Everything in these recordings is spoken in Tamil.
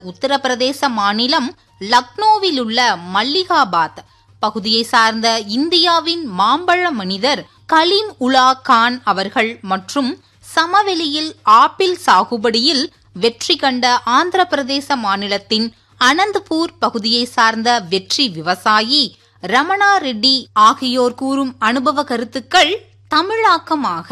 உத்தரப்பிரதேச மாநிலம் லக்னோவில் உள்ள மல்லிகாபாத் பகுதியை சார்ந்த இந்தியாவின் மாம்பழ மனிதர் கலீம் உலா கான் அவர்கள் மற்றும் சமவெளியில் ஆப்பிள் சாகுபடியில் வெற்றி கண்ட ஆந்திர பிரதேச மாநிலத்தின் அனந்தபூர் பகுதியை சார்ந்த வெற்றி விவசாயி ரமணா ரெட்டி ஆகியோர் கூறும் அனுபவ கருத்துக்கள் தமிழாக்கமாக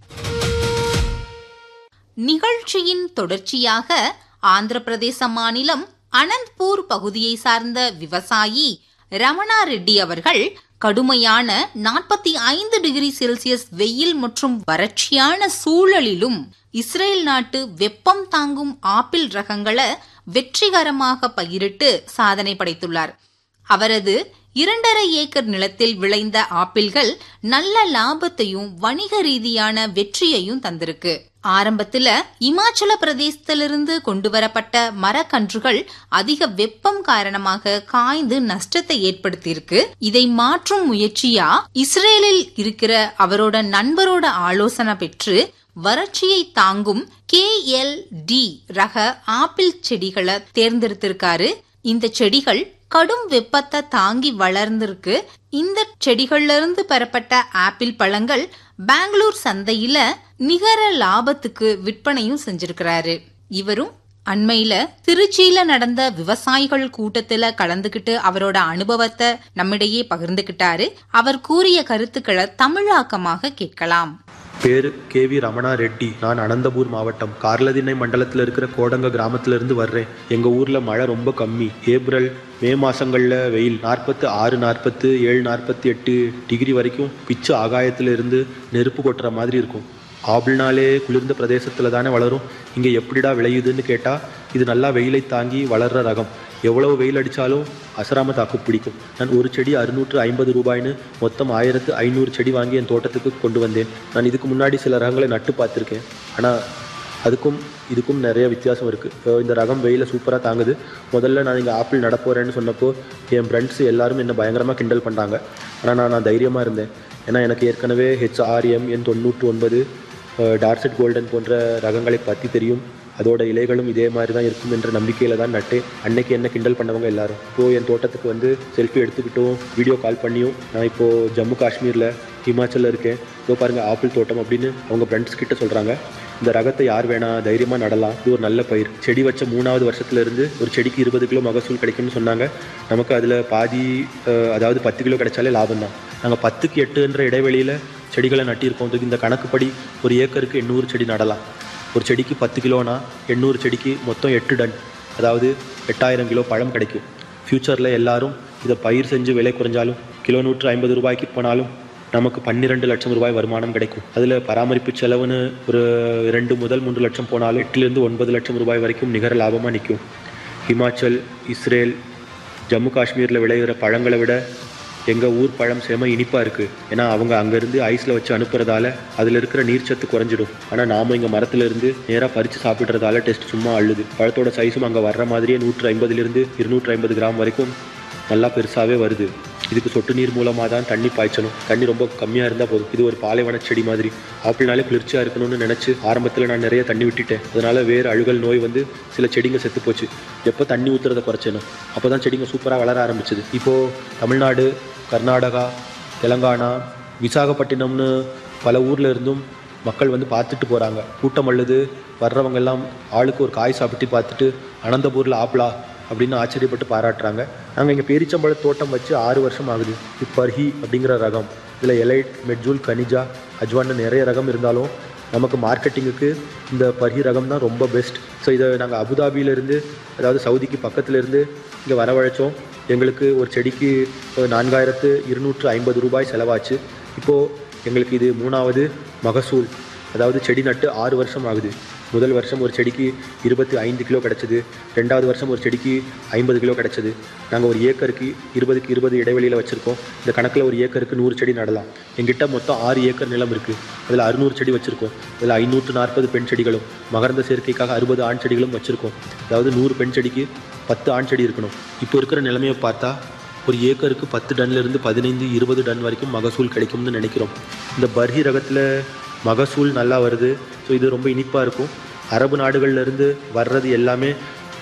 நிகழ்ச்சியின் தொடர்ச்சியாக ஆந்திர பிரதேச மாநிலம் அனந்த்பூர் பகுதியை சார்ந்த விவசாயி ரமணா ரெட்டி அவர்கள் கடுமையான நாற்பத்தி ஐந்து டிகிரி செல்சியஸ் வெயில் மற்றும் வறட்சியான சூழலிலும் இஸ்ரேல் நாட்டு வெப்பம் தாங்கும் ஆப்பிள் ரகங்களை வெற்றிகரமாக பயிரிட்டு சாதனை படைத்துள்ளார் அவரது இரண்டரை ஏக்கர் நிலத்தில் விளைந்த ஆப்பிள்கள் நல்ல லாபத்தையும் வணிக ரீதியான வெற்றியையும் தந்திருக்கு ஆரம்பத்துல இமாச்சல பிரதேசத்திலிருந்து கொண்டு வரப்பட்ட மரக்கன்றுகள் அதிக வெப்பம் காரணமாக காய்ந்து நஷ்டத்தை ஏற்படுத்தியிருக்கு இதை மாற்றும் முயற்சியா இஸ்ரேலில் இருக்கிற அவரோட நண்பரோட ஆலோசனை பெற்று வறட்சியை தாங்கும் கே எல் டி ரக ஆப்பிள் செடிகளை தேர்ந்தெடுத்திருக்காரு இந்த செடிகள் கடும் வெப்பத்தை தாங்கி வளர்ந்திருக்கு இந்த செடிகள்ல இருந்து பெறப்பட்ட ஆப்பிள் பழங்கள் பெங்களூர் சந்தையில நிகர லாபத்துக்கு விற்பனையும் செஞ்சிருக்கிறாரு இவரும் அண்மையில திருச்சியில நடந்த விவசாயிகள் கூட்டத்துல கலந்துகிட்டு அவரோட அனுபவத்தை நம்மிடையே பகிர்ந்துகிட்டாரு அவர் கூறிய கருத்துக்களை தமிழாக்கமாக கேட்கலாம் பேரு கேவி ரமணா ரெட்டி நான் அனந்தபூர் மாவட்டம் கார்லதிண்ணை மண்டலத்தில் இருக்கிற கோடங்க கிராமத்துல இருந்து வர்றேன் எங்கள் ஊரில் மழை ரொம்ப கம்மி ஏப்ரல் மே மாதங்களில் வெயில் நாற்பத்து ஆறு நாற்பத்து ஏழு நாற்பத்தி எட்டு டிகிரி வரைக்கும் பிச்சு ஆகாயத்துல இருந்து நெருப்பு கொட்டுற மாதிரி இருக்கும் ஆப்பிள்னாலே குளிர்ந்த பிரதேசத்தில் தானே வளரும் இங்கே எப்படிடா விளையுதுன்னு கேட்டால் இது நல்லா வெயிலை தாங்கி வளர்ற ரகம் எவ்வளவு வெயில் அடித்தாலும் அசராம தாக்கு பிடிக்கும் நான் ஒரு செடி அறுநூற்று ஐம்பது ரூபாய்னு மொத்தம் ஆயிரத்து ஐநூறு செடி வாங்கி என் தோட்டத்துக்கு கொண்டு வந்தேன் நான் இதுக்கு முன்னாடி சில ரகங்களை நட்டு பார்த்துருக்கேன் ஆனால் அதுக்கும் இதுக்கும் நிறைய வித்தியாசம் இருக்குது இந்த ரகம் வெயில சூப்பராக தாங்குது முதல்ல நான் இங்கே ஆப்பிள் நடப்போகிறேன்னு சொன்னப்போ என் ஃப்ரெண்ட்ஸ் எல்லாரும் என்னை பயங்கரமாக கிண்டல் பண்ணாங்க ஆனால் நான் நான் தைரியமாக இருந்தேன் ஏன்னா எனக்கு ஏற்கனவே ஹெச்ஆர்எம் என் தொண்ணூற்று ஒன்பது டார்செட் கோல்டன் போன்ற ரகங்களை பற்றி தெரியும் அதோட இலைகளும் இதே மாதிரி தான் இருக்கும் என்ற நம்பிக்கையில் தான் நட்டேன் அன்னைக்கு என்ன கிண்டல் பண்ணவங்க எல்லாரும் இப்போது என் தோட்டத்துக்கு வந்து செல்ஃபி எடுத்துக்கிட்டும் வீடியோ கால் பண்ணியும் நான் இப்போது ஜம்மு காஷ்மீரில் ஹிமாச்சலில் இருக்கேன் இதோ பாருங்கள் ஆப்பிள் தோட்டம் அப்படின்னு அவங்க ஃப்ரெண்ட்ஸ் கிட்ட சொல்கிறாங்க இந்த ரகத்தை யார் வேணா தைரியமாக நடலாம் இது ஒரு நல்ல பயிர் செடி வச்ச மூணாவது வருஷத்துல இருந்து ஒரு செடிக்கு இருபது கிலோ மகசூல் கிடைக்கும்னு சொன்னாங்க நமக்கு அதில் பாதி அஹ், அதாவது பத்து கிலோ கிடைச்சாலே லாபம் தான் நாங்கள் பத்துக்கு எட்டுன்ற இடைவெளியில் செடிகளை நட்டியிருக்கோம் இதுக்கு இந்த கணக்குப்படி ஒரு ஏக்கருக்கு எண்ணூறு செடி நடலாம் ஒரு செடிக்கு பத்து கிலோனா எண்ணூறு செடிக்கு மொத்தம் எட்டு டன் அதாவது எட்டாயிரம் கிலோ பழம் கிடைக்கும் ஃப்யூச்சரில் எல்லாரும் இதை பயிர் செஞ்சு விலை குறைஞ்சாலும் கிலோ நூற்று ஐம்பது ரூபாய்க்கு போனாலும் நமக்கு பன்னிரெண்டு லட்சம் ரூபாய் வருமானம் கிடைக்கும் அதில் பராமரிப்பு செலவுன்னு ஒரு ரெண்டு முதல் மூன்று லட்சம் போனாலும் எட்டுலேருந்து ஒன்பது லட்சம் ரூபாய் வரைக்கும் நிகர லாபமாக நிற்கும் ஹிமாச்சல் இஸ்ரேல் ஜம்மு காஷ்மீரில் விளையிற பழங்களை விட எங்கள் ஊர் பழம் செம இனிப்பாக இருக்குது ஏன்னா அவங்க அங்கேருந்து ஐஸில் வச்சு அனுப்புறதால அதில் இருக்கிற நீர்ச்சத்து குறைஞ்சிடும் ஆனால் நாம் இங்கே மரத்துலேருந்து நேராக பறித்து சாப்பிட்றதால டெஸ்ட் சும்மா அள்ளுது பழத்தோட சைஸும் அங்கே வர்ற மாதிரியே நூற்று ஐம்பதுலேருந்து இருநூற்று ஐம்பது கிராம் வரைக்கும் நல்லா பெருசாகவே வருது இதுக்கு சொட்டு நீர் மூலமாக தான் தண்ணி பாய்ச்சணும் தண்ணி ரொம்ப கம்மியாக இருந்தால் போதும் இது ஒரு பாலைவன செடி மாதிரி ஆப்பிள்னாலே குளிர்ச்சியாக இருக்கணும்னு நினச்சி ஆரம்பத்தில் நான் நிறைய தண்ணி விட்டுட்டேன் அதனால வேறு அழுகல் நோய் வந்து சில செடிங்க செத்து போச்சு எப்போ தண்ணி ஊற்றுறதை குறைச்சேனோ அப்போ தான் செடிங்க சூப்பராக வளர ஆரம்பிச்சது இப்போது தமிழ்நாடு கர்நாடகா தெலங்கானா விசாகப்பட்டினம்னு பல ஊர்ல இருந்தும் மக்கள் வந்து பார்த்துட்டு போகிறாங்க கூட்டம் அள்ளுது வர்றவங்க எல்லாம் ஆளுக்கு ஒரு காய் சாப்பிட்டு பார்த்துட்டு அனந்தபூரில் ஆப்பிளா அப்படின்னு ஆச்சரியப்பட்டு பாராட்டுறாங்க நாங்கள் இங்கே பேரிச்சம்பழ தோட்டம் வச்சு ஆறு வருஷம் ஆகுது இப்பர்ஹி அப்படிங்கிற ரகம் இதில் எலைட் மெட்ஜூல் கனிஜா அஜ்வான்னு நிறைய ரகம் இருந்தாலும் நமக்கு மார்க்கெட்டிங்குக்கு இந்த பர்ஹி ரகம் தான் ரொம்ப பெஸ்ட் ஸோ இதை நாங்கள் அபுதாபியிலேருந்து அதாவது சவுதிக்கு பக்கத்துல இருந்து இங்கே வரவழைச்சோம் எங்களுக்கு ஒரு செடிக்கு அஹ், நான்காயிரத்து இருநூற்று ஐம்பது ரூபாய் செலவாச்சு இப்போது எங்களுக்கு இது மூணாவது மகசூல் அதாவது செடி நட்டு ஆறு வருஷம் ஆகுது முதல் வருஷம் ஒரு செடிக்கு இருபத்தி ஐந்து கிலோ கிடச்சிது ரெண்டாவது வருஷம் ஒரு செடிக்கு ஐம்பது கிலோ கிடச்சிது நாங்கள் ஒரு ஏக்கருக்கு இருபதுக்கு இருபது இடைவெளியில் வச்சுருக்கோம் இந்த கணக்கில் ஒரு ஏக்கருக்கு நூறு செடி நடலாம் எங்கிட்ட மொத்தம் ஆறு ஏக்கர் நிலம் இருக்குது அதில் அறுநூறு செடி வச்சுருக்கோம் அதில் ஐநூற்று நாற்பது பெண் செடிகளும் மகரந்த சேர்க்கைக்காக அறுபது ஆண் செடிகளும் வச்சுருக்கோம் அதாவது நூறு பெண் செடிக்கு பத்து ஆண் செடி இருக்கணும் இப்போ இருக்கிற நிலைமையை பார்த்தா ஒரு ஏக்கருக்கு பத்து டன்லேருந்து பதினைந்து இருபது டன் வரைக்கும் மகசூல் கிடைக்கும்னு நினைக்கிறோம் இந்த பர்ஹி ரகத்தில் மகசூல் நல்லா வருது ஸோ இது ரொம்ப இனிப்பாக இருக்கும் அரபு நாடுகள்ல இருந்து வர்றது எல்லாமே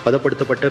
பதப்படுத்தப்பட்ட